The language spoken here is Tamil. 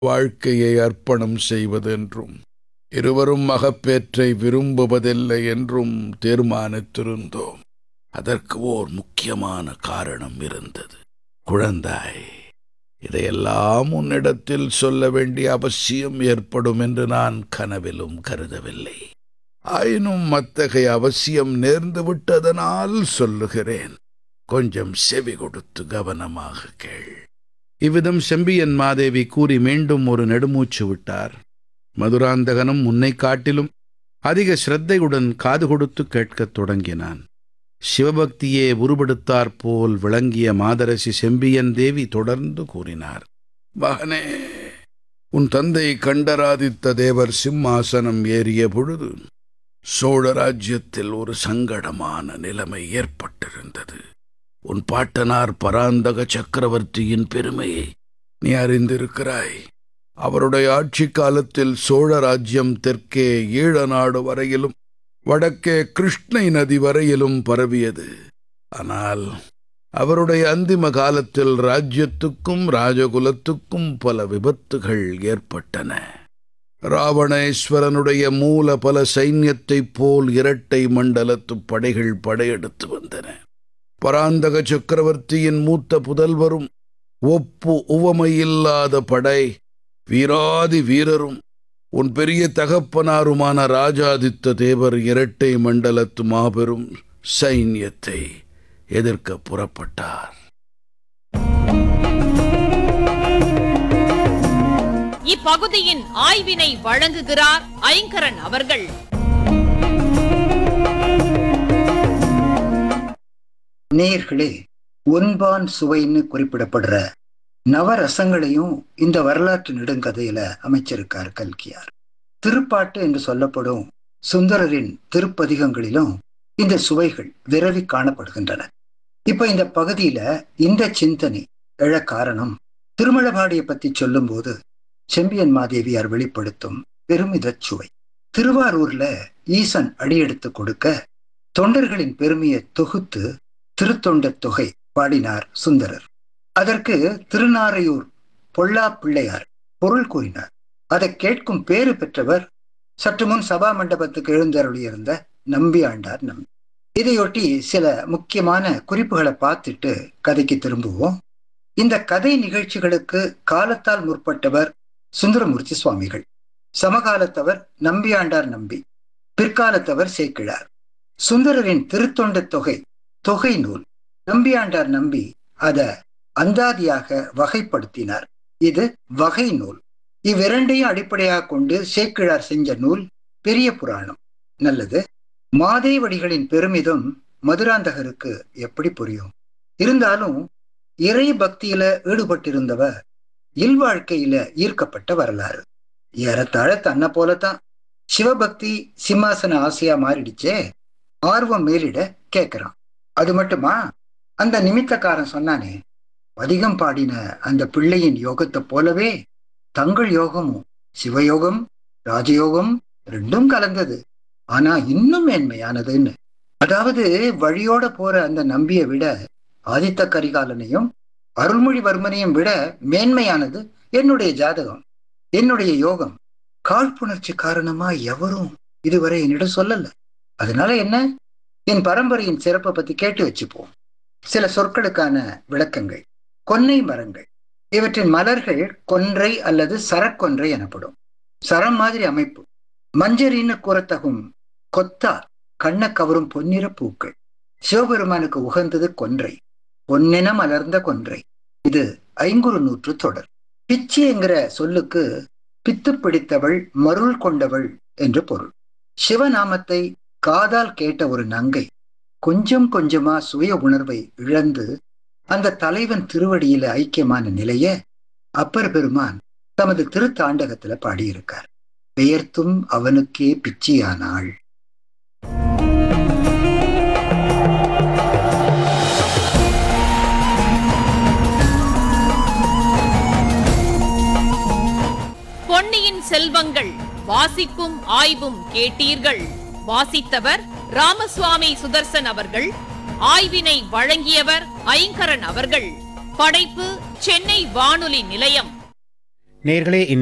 வாழ்க்கையை அர்ப்பணம் செய்வதென்றும் இருவரும் மகப்பேற்றை விரும்புவதில்லை என்றும் தீர்மானித்திருந்தோம் அதற்கு ஓர் முக்கியமான காரணம் இருந்தது குழந்தாய் இதையெல்லாம் உன்னிடத்தில் சொல்ல வேண்டிய அவசியம் ஏற்படும் என்று நான் கனவிலும் கருதவில்லை ஆயினும் அத்தகைய அவசியம் நேர்ந்து விட்டதனால் சொல்லுகிறேன் கொஞ்சம் செவி கொடுத்து கவனமாக கேள் இவ்விதம் செம்பியன் மாதேவி கூறி மீண்டும் ஒரு நெடுமூச்சு விட்டார் மதுராந்தகனும் முன்னை காட்டிலும் அதிக சிரத்தையுடன் காது கொடுத்து கேட்கத் தொடங்கினான் சிவபக்தியே உருவெடுத்தாற் போல் விளங்கிய மாதரசி செம்பியன் தேவி தொடர்ந்து கூறினார் மகனே உன் தந்தை கண்டராதித்த தேவர் சிம்மாசனம் ஏறிய பொழுது சோழ ராஜ்யத்தில் ஒரு சங்கடமான நிலைமை ஏற்பட்டிருந்தது உன் பாட்டனார் பராந்தக சக்கரவர்த்தியின் பெருமையை நீ அறிந்திருக்கிறாய் அவருடைய ஆட்சி காலத்தில் சோழ ராஜ்யம் தெற்கே ஈழ நாடு வரையிலும் வடக்கே கிருஷ்ணை நதி வரையிலும் பரவியது ஆனால் அவருடைய அந்திம காலத்தில் ராஜ்யத்துக்கும் ராஜகுலத்துக்கும் பல விபத்துகள் ஏற்பட்டன ராவணேஸ்வரனுடைய மூல பல சைன்யத்தைப் போல் இரட்டை மண்டலத்து படைகள் படையெடுத்து வந்தன பராந்தக சக்கரவர்த்தியின் மூத்த புதல்வரும் ஒப்பு உவமையில்லாத படை வீராதி வீரரும் உன் பெரிய தகப்பனாருமான ராஜாதித்த தேவர் இரட்டை மண்டலத்து மாபெரும் சைன்யத்தை எதிர்க்க புறப்பட்டார் இப்பகுதியின் ஆய்வினை வழங்குகிறார் ஐங்கரன் அவர்கள் நேயர்களே ஒன்பான் சுவைன்னு குறிப்பிடப்படுற நவரசங்களையும் இந்த வரலாற்று நெடுங்கதையில அமைச்சிருக்கார் கல்கியார் திருப்பாட்டு என்று சொல்லப்படும் சுந்தரரின் திருப்பதிகங்களிலும் இந்த சுவைகள் விரவி காணப்படுகின்றன இப்ப இந்த பகுதியில இந்த சிந்தனை எழ காரணம் திருமழபாடியை பத்தி சொல்லும்போது செம்பியன் மாதேவியார் வெளிப்படுத்தும் பெருமிதச் சுவை திருவாரூர்ல ஈசன் அடியெடுத்து கொடுக்க தொண்டர்களின் பெருமையை தொகுத்து திருத்தொண்ட தொகை பாடினார் சுந்தரர் அதற்கு திருநாரையூர் பொல்லா பிள்ளையார் பொருள் கூறினார் அதை கேட்கும் பேறு பெற்றவர் சற்று முன் சபா மண்டபத்துக்கு எழுந்தருளியிருந்த நம்பி ஆண்டார் நம்பி இதையொட்டி சில முக்கியமான குறிப்புகளை பார்த்துட்டு கதைக்கு திரும்புவோம் இந்த கதை நிகழ்ச்சிகளுக்கு காலத்தால் முற்பட்டவர் சுந்தரமூர்த்தி சுவாமிகள் சமகாலத்தவர் நம்பியாண்டார் நம்பி பிற்காலத்தவர் சேக்கிழார் சுந்தரரின் திருத்தொண்ட தொகை தொகை நூல் நம்பியாண்டார் நம்பி அத அந்தாதியாக வகைப்படுத்தினார் இது வகை நூல் இவ்விரண்டையும் அடிப்படையாக கொண்டு சேக்கிழார் செஞ்ச நூல் பெரிய புராணம் நல்லது மாதேவடிகளின் பெருமிதம் மதுராந்தகருக்கு எப்படி புரியும் இருந்தாலும் இறை பக்தியில ஈடுபட்டிருந்தவர் இல்வாழ்க்கையில ஈர்க்கப்பட்ட வரலாறு ஏறத்தாழ தன்னை போலத்தான் சிவபக்தி சிம்மாசன ஆசையா மாறிடுச்சே ஆர்வம் மேலிட கேட்கிறான் அது மட்டுமா அந்த நிமித்தக்காரன் சொன்னானே அதிகம் பாடின அந்த பிள்ளையின் யோகத்தை போலவே தங்கள் யோகமும் சிவயோகம் ராஜயோகம் ரெண்டும் கலந்தது ஆனா இன்னும் மேன்மையானதுன்னு அதாவது வழியோட போற அந்த நம்பியை விட ஆதித்த கரிகாலனையும் அருள்மொழிவர்மனையும் விட மேன்மையானது என்னுடைய ஜாதகம் என்னுடைய யோகம் காழ்ப்புணர்ச்சி காரணமா எவரும் இதுவரை என்னிடம் சொல்லல அதனால என்ன என் பரம்பரையின் சிறப்பை பத்தி கேட்டு வச்சுப்போம் சில சொற்களுக்கான விளக்கங்கள் கொன்னை மரங்கள் இவற்றின் மலர்கள் கொன்றை அல்லது சரக்கொன்றை எனப்படும் சரம் மாதிரி அமைப்பு மஞ்சரின்னு கூறத்தகும் கொத்தா கண்ண கவரும் பொன்னிற பூக்கள் சிவபெருமானுக்கு உகந்தது கொன்றை பொன்னென மலர்ந்த கொன்றை இது ஐங்குறு நூற்று தொடர் பிச்சி என்கிற சொல்லுக்கு பித்து பிடித்தவள் மருள் கொண்டவள் என்று பொருள் சிவநாமத்தை காதால் கேட்ட ஒரு நங்கை கொஞ்சம் கொஞ்சமா சுய உணர்வை இழந்து அந்த தலைவன் திருவடியில ஐக்கியமான நிலைய அப்பர் பெருமான் தமது திருத்தாண்டகத்துல பாடியிருக்கார் பெயர்த்தும் அவனுக்கே பிச்சியானாள் பொன்னியின் செல்வங்கள் வாசிப்பும் ஆய்வும் கேட்டீர்கள் வாசித்தவர் ராமசுவாமி சுதர்சன் அவர்கள் ஆய்வினை வழங்கியவர் ஐங்கரன் அவர்கள் படைப்பு சென்னை வானொலி நிலையம் நேர்களே